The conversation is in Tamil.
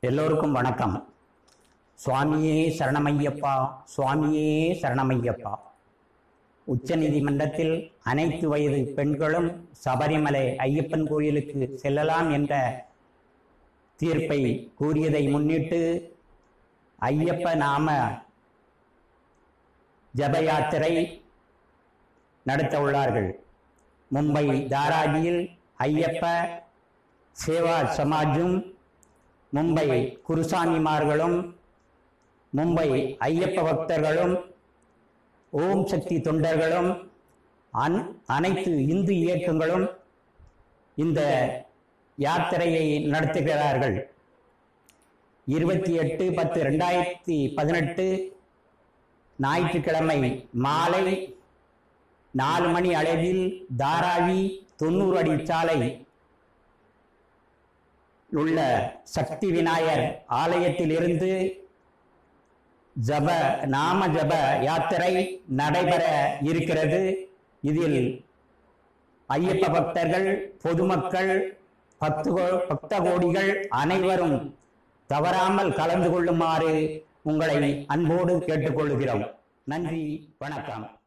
எல்லோருக்கும் வணக்கம் சுவாமியே சரணமையப்பா சுவாமியே சரணமையப்பா உச்சநீதிமன்றத்தில் அனைத்து வயது பெண்களும் சபரிமலை ஐயப்பன் கோயிலுக்கு செல்லலாம் என்ற தீர்ப்பை கூறியதை முன்னிட்டு ஐயப்ப நாம ஜப யாத்திரை நடத்த உள்ளார்கள் மும்பை தாராவியில் ஐயப்ப சேவா சமாஜும் மும்பை குருசாமிமார்களும் மும்பை ஐயப்ப பக்தர்களும் ஓம் சக்தி தொண்டர்களும் அன் அனைத்து இந்து இயக்கங்களும் இந்த யாத்திரையை நடத்துகிறார்கள் இருபத்தி எட்டு பத்து ரெண்டாயிரத்தி பதினெட்டு ஞாயிற்றுக்கிழமை மாலை நாலு மணி அளவில் தாராவி தொண்ணூறு அடி சாலை உள்ள சக்தி விநாயகர் ஆலயத்தில் இருந்து ஜப நாம ஜப யாத்திரை நடைபெற இருக்கிறது இதில் ஐயப்ப பக்தர்கள் பொதுமக்கள் பக்து கோ- பக்த கோடிகள் அனைவரும் தவறாமல் கலந்து கொள்ளுமாறு உங்களை அன்போடு கேட்டுக்கொள்கிறோம் நன்றி வணக்கம்